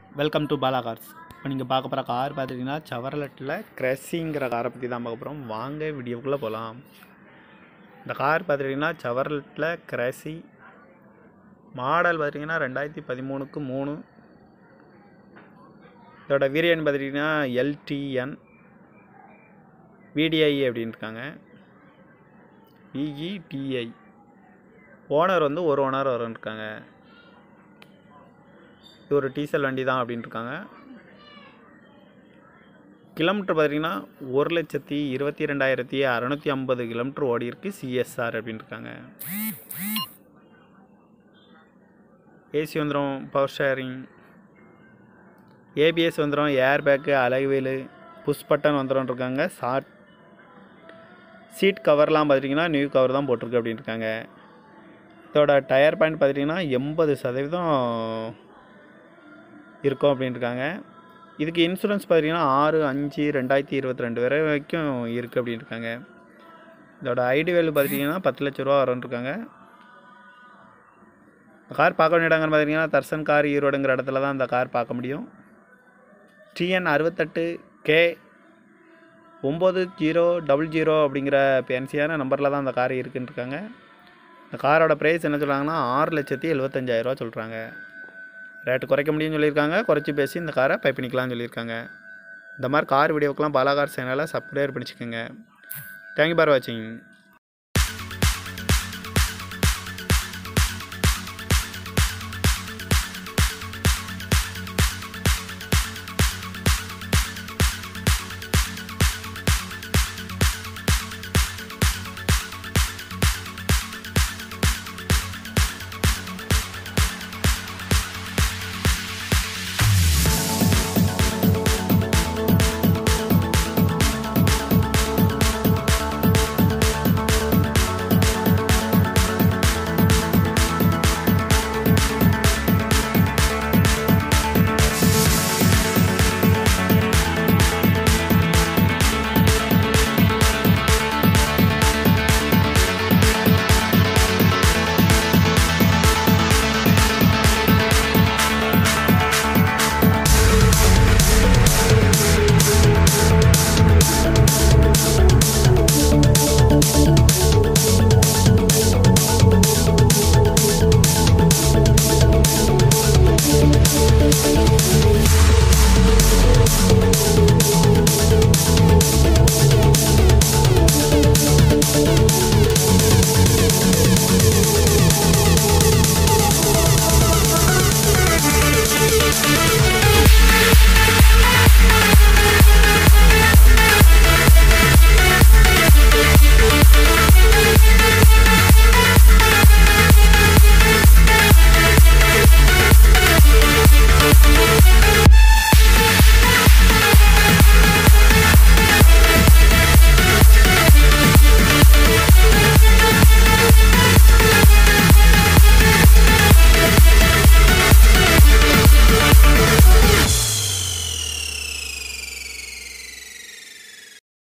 welcome to Bala cars இப்போ நீங்கள் பார்க்க போகிற கார் பார்த்துட்டிங்கன்னா சவரலட்டில் கிரஸிங்கிற காரை பற்றி தான் பார்க்க போகிறோம் வாங்க வீடியோக்குள்ளே போகலாம் இந்த கார் பார்த்துட்டிங்கன்னா சவரலட்டில் கிரஸி மாடல் பார்த்திங்கன்னா ரெண்டாயிரத்தி பதிமூணுக்கு மூணு இதோட வேரியன்ட் பார்த்துட்டிங்கன்னா எல்டிஎன் விடிஐ அப்படின்னு இருக்காங்க விஇடிஐ ஓனர் வந்து ஒரு ஓனர் வரும் இருக்காங்க இது ஒரு டீசல் வண்டி தான் அப்படின்னு இருக்காங்க கிலோமீட்டர் பார்த்தீங்கன்னா ஒரு லட்சத்தி இருபத்தி ரெண்டாயிரத்தி அறநூற்றி ஐம்பது கிலோமீட்டர் ஓடி இருக்கு சிஎஸ்ஆர் அப்படின்னு இருக்காங்க ஏசி வந்துடும் பவர் ஷேரிங் ஏபிஎஸ் வந்துடும் ஏர் பேக்கு அலகுவேலு புஷ் பட்டன் வந்துடும் இருக்காங்க ஷார்ட் சீட் கவர்லாம் பார்த்தீங்கன்னா நியூ கவர் தான் போட்டிருக்கு அப்படின்னு இருக்காங்க இதோட டயர் பாயிண்ட் பார்த்துட்டிங்கன்னா எண்பது சதவீதம் இருக்கும் அப்படின்னு இருக்காங்க இதுக்கு இன்சூரன்ஸ் பார்த்தீங்கன்னா ஆறு அஞ்சு ரெண்டாயிரத்தி இருபத்தி ரெண்டு வரை வரைக்கும் இருக்குது அப்படின்னு இருக்காங்க இதோட ஐடி வேல்யூ பார்த்துட்டிங்கன்னா பத்து லட்ச ரூபா வரும்னு இருக்காங்க கார் பார்க்க வேண்டிய இடங்கன்னு பார்த்தீங்கன்னா தர்சன் கார் ஈரோடுங்கிற இடத்துல தான் இந்த கார் பார்க்க முடியும் டிஎன் அறுபத்தெட்டு கே ஒம்பது ஜீரோ டபுள் ஜீரோ அப்படிங்கிற ஃபேன்சியான நம்பரில் தான் அந்த கார் இருக்குன்னு இருக்காங்க இந்த காரோட ப்ரைஸ் என்ன சொல்கிறாங்கன்னா ஆறு லட்சத்தி எழுபத்தஞ்சாயிரரூவா சொல்கிறாங்க ரேட்டு குறைக்க முடியும்னு சொல்லியிருக்காங்க குறைச்சி பேசி இந்த காரை பை பண்ணிக்கலாம்னு சொல்லியிருக்காங்க இந்த மாதிரி கார் வீடியோக்கெலாம் பாலா கார் சேனலை சப்ஸ்கிரைப் பண்ணிச்சுக்கோங்க தேங்க்யூ பார் வாட்சிங்